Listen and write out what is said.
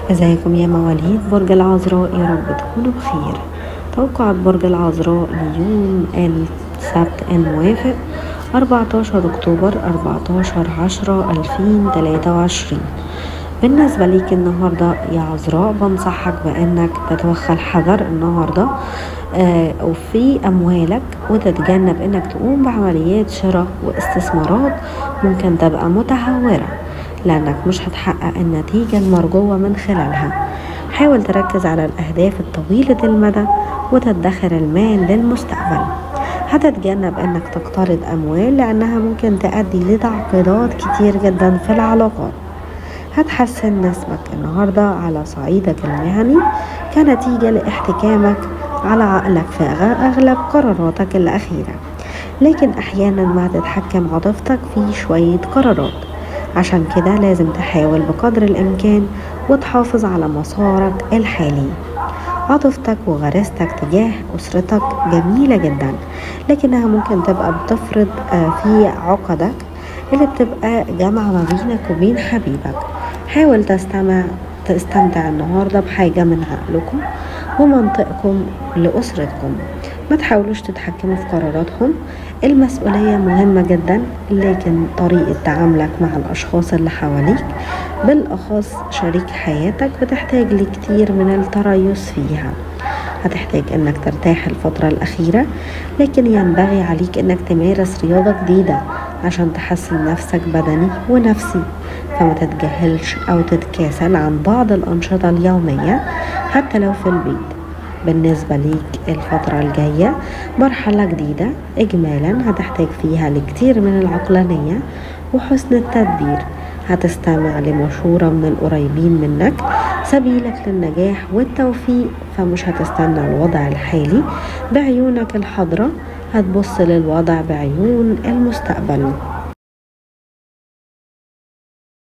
ازيكم يا مواليد برج العذراء يا رب تكونوا بخير توقعات برج العذراء ليوم السبت الموافق 14 أكتوبر 14 10 2023 بالنسبة ليك النهاردة يا عذراء بنصحك بأنك تتوخى الحذر النهاردة آه وفي أموالك وتتجنب أنك تقوم بعمليات شراء واستثمارات ممكن تبقى متهورة لأنك مش هتحقق النتيجة المرجوة من خلالها حاول تركز على الأهداف الطويلة المدى وتدخر المال للمستقبل هتتجنب أنك تقترض أموال لأنها ممكن تؤدي لتعقيدات كتير جدا في العلاقات هتحسن نسبك النهاردة على صعيدك المهني كنتيجة لاحتكامك على عقلك في أغلب قراراتك الأخيرة لكن أحيانا ما تتحكم عاطفتك في شوية قرارات عشان كده لازم تحاول بقدر الإمكان وتحافظ على مسارك الحالي عاطفتك وغريزتك تجاه أسرتك جميلة جدا لكنها ممكن تبقى بتفرض في عقدك اللي بتبقى جامعة ما بينك وبين حبيبك حاول تستمع تستمتع النهاردة بحاجة من عقلكم ومنطقكم لأسرتكم ما تحاولوش تتحكموا في قراراتهم المسؤولية مهمة جدا لكن طريقة تعاملك مع الأشخاص اللي حواليك بالأخص شريك حياتك بتحتاج لكتير من التريث فيها هتحتاج انك ترتاح الفترة الأخيرة لكن ينبغي عليك انك تمارس رياضة جديدة عشان تحسن نفسك بدني ونفسي فما تتجاهلش أو تتكاسل عن بعض الأنشطة اليومية حتى لو في البيت بالنسبة ليك الفترة الجاية مرحلة جديدة إجمالا هتحتاج فيها لكتير من العقلانية وحسن التدبير هتستمع لمشورة من القريبين منك سبيلك للنجاح والتوفيق فمش هتستنى الوضع الحالي بعيونك الحاضرة هتبص للوضع بعيون المستقبل